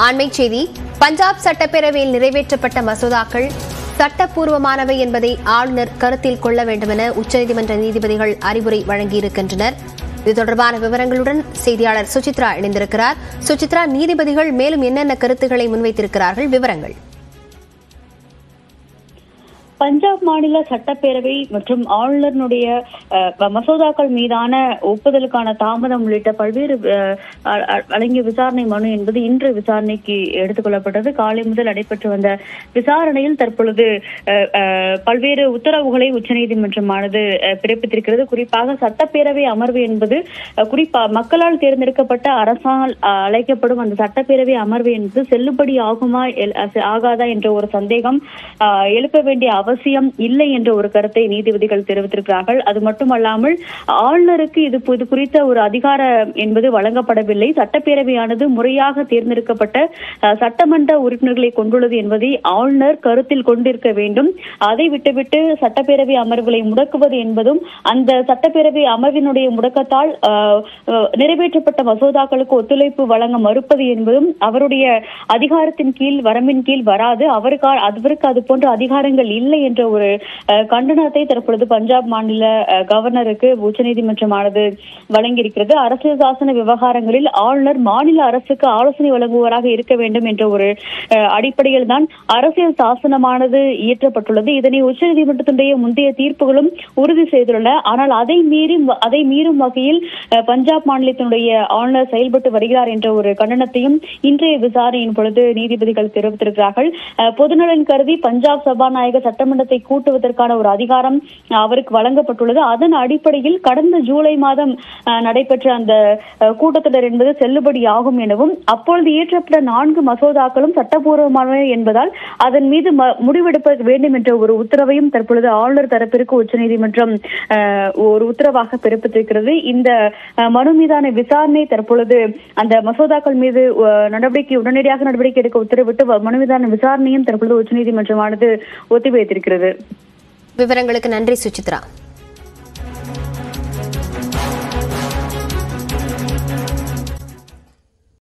அண்மை செய்தி பஞ்சாப் சட்டப்பேரவையில் நிறைவேற்றப்பட்ட மசோதாக்கள் சட்டப்பூர்வமானவை என்பதை ஆளுநர் கருத்தில் கொள்ள வேண்டுமென உச்சநீதிமன்ற நீதிபதிகள் அறிவுரை வழங்கியிருக்கின்றனர் இது தொடர்பான விவரங்களுடன் செய்தியாளர் சுசித்ரா இணைந்திருக்கிறார் சுசித்ரா நீதிபதிகள் மேலும் என்னென்ன கருத்துக்களை முன்வைத்திருக்கிறார்கள் விவரங்கள் பஞ்சாப் மாநில சட்டப்பேரவை மற்றும் ஆளுநருடைய அஹ், மசோதாக்கள் மீதான ஒப்புதலுக்கான தாமதம் உள்ளிட்ட பல்வேறு அஹ், அ- அ- அடங்கிய விசாரணை மனு என்பது இன்று விசாரணைக்கு எடுத்துக் கொள்ளப்பட்டது காலை முதல் நடைபெற்று வந்த விசாரணையில் தற்பொழுது அஹ், அஹ், பல்வேறு உத்தரவுகளை உச்சநீதிமன்றமானது அஹ், பிறப்பித்திருக்கிறது குறிப்பாக சட்டப்பேரவை அமர்வு என்பது அஹ், குறிப்பா மக்களால் தேர்ந்தெடுக்கப்பட்ட அரசால் அஹ், அழைக்கப்படும் அந்த சட்டப்பேரவை அமர்வு என்பது செல்லுபடி ஆகுமா எல்- அச- ஆகாதா என்ற ஒரு சந்தேகம் அஹ், எழுப்ப வேண்டிய அவசியம் இல்லை என்ற ஒரு கருத்தை நீதிபதிகள் தெரிவித்திருக்கிறார்கள் அது மட்டுமல்லாமல் ஆளுநருக்கு இது பு- இது குறித்த ஒரு அதிகாரம் என்பது வழங்கப்படவில்லை சட்டப்பேரவையானது முறையாக தேர்ந்தெடுக்கப்பட்ட அஹ், சட்டமன்ற உறுப்பினர்களை கொண்டுள்ளது என்பதை ஆளுநர் கருத்தில் கொண்டிருக்க வேண்டும் அதை விட்டுவிட்டு சட்டப்பேரவை அமர்வுகளை முடக்குவது என்பதும் அந்த சட்டப்பேரவை அமர்வினுடைய முடக்கத்தால் அஹ், அஹ், நிறைவேற்றப்பட்ட மசோதாக்களுக்கு ஒத்துழைப்பு வழங்க மறுப்பது என்பதும் அவருடைய அதிகாரத்தின் கீழ் வரம்பின் கீழ் வராது அவருக்கு அவருக்கு அது போன்ற அதிகாரங்கள் இல்லை என்ற ஒரு அஹ், கண்டனத்தை தற்பொழுது பஞ்சாப் மாநில அஹ், கவர்னருக்கு உச்சநீதிமன்றமானது வழங்கியிருக்கிறது அரசியல் சாசன விவகாரங்களில் ஆளுநர் மாநில அரசுக்கு ஆலோசனை வழங்குவராக இருக்க வேண்டும் என்ற ஒரு அஹ், அடிப்படையில் தான் அரசியல் சாசனமானது இயற்றப்பட்டுள்ளது இதனை உச்சநீதிமன்றத்தினுடைய முந்தைய தீர்ப்புகளும் உறுதி செய்துள்ளன ஆனால் அதை மீறி அதை மீறும் வகையில் அஹ், பஞ்சாப் மாநிலத்தினுடைய ஆளுநர் செயல்பட்டு வருகிறார் என்ற ஒரு கண்டனத்தையும் இன்றைய விசாரணையின் பொழுது நீதிபதிகள் தெரிவித்திருக்கிறார்கள் அஹ், பொதுநலன் கருதி பஞ்சாப் சபாநாயகர் சட்டமன்றத்தை கூட்டுவதற்கான ஒரு அதிகாரம் அஹ், அவருக்கு வழங்கப்பட்டுள்ளது அதன் அடிப்படையில் கடந்த ஜூலை மாதம் அஹ், நடைபெற்ற அந்த அஹ், கூட்டத்தொடர் என்பது செல்லுபடியாகும் எனவும் அப்பொழுது இயற்றப்பட்ட நான்கு மசோதாக்களும் சட்டப்பூர்வமானவை என்பதால் அதன் மீது ம- முடிவெடுக்க வேண்டும் என்ற ஒரு உத்தரவையும் தற்பொழுது ஆளுநர் தரப்பிற்கு உச்சநீதிமன்றம் அஹ், ஒரு உத்தரவாக பிறப்பித்திருக்கிறது இந்த அஹ், மனு மீதான விசாரணை தற்பொழுது அந்த மசோதாக்கள் மீது அஹ், நடவடிக்கை உடனடியாக நடவடிக்கை எடுக்க உத்தரவிட்டு வ- மனு மீதான விசாரணையும் தற்பொழுது உச்சநீதிமன்றமானது ஒத்திவைத்திருக்கிறது விவரங்களுக்கு நன்றி சுசித்ரா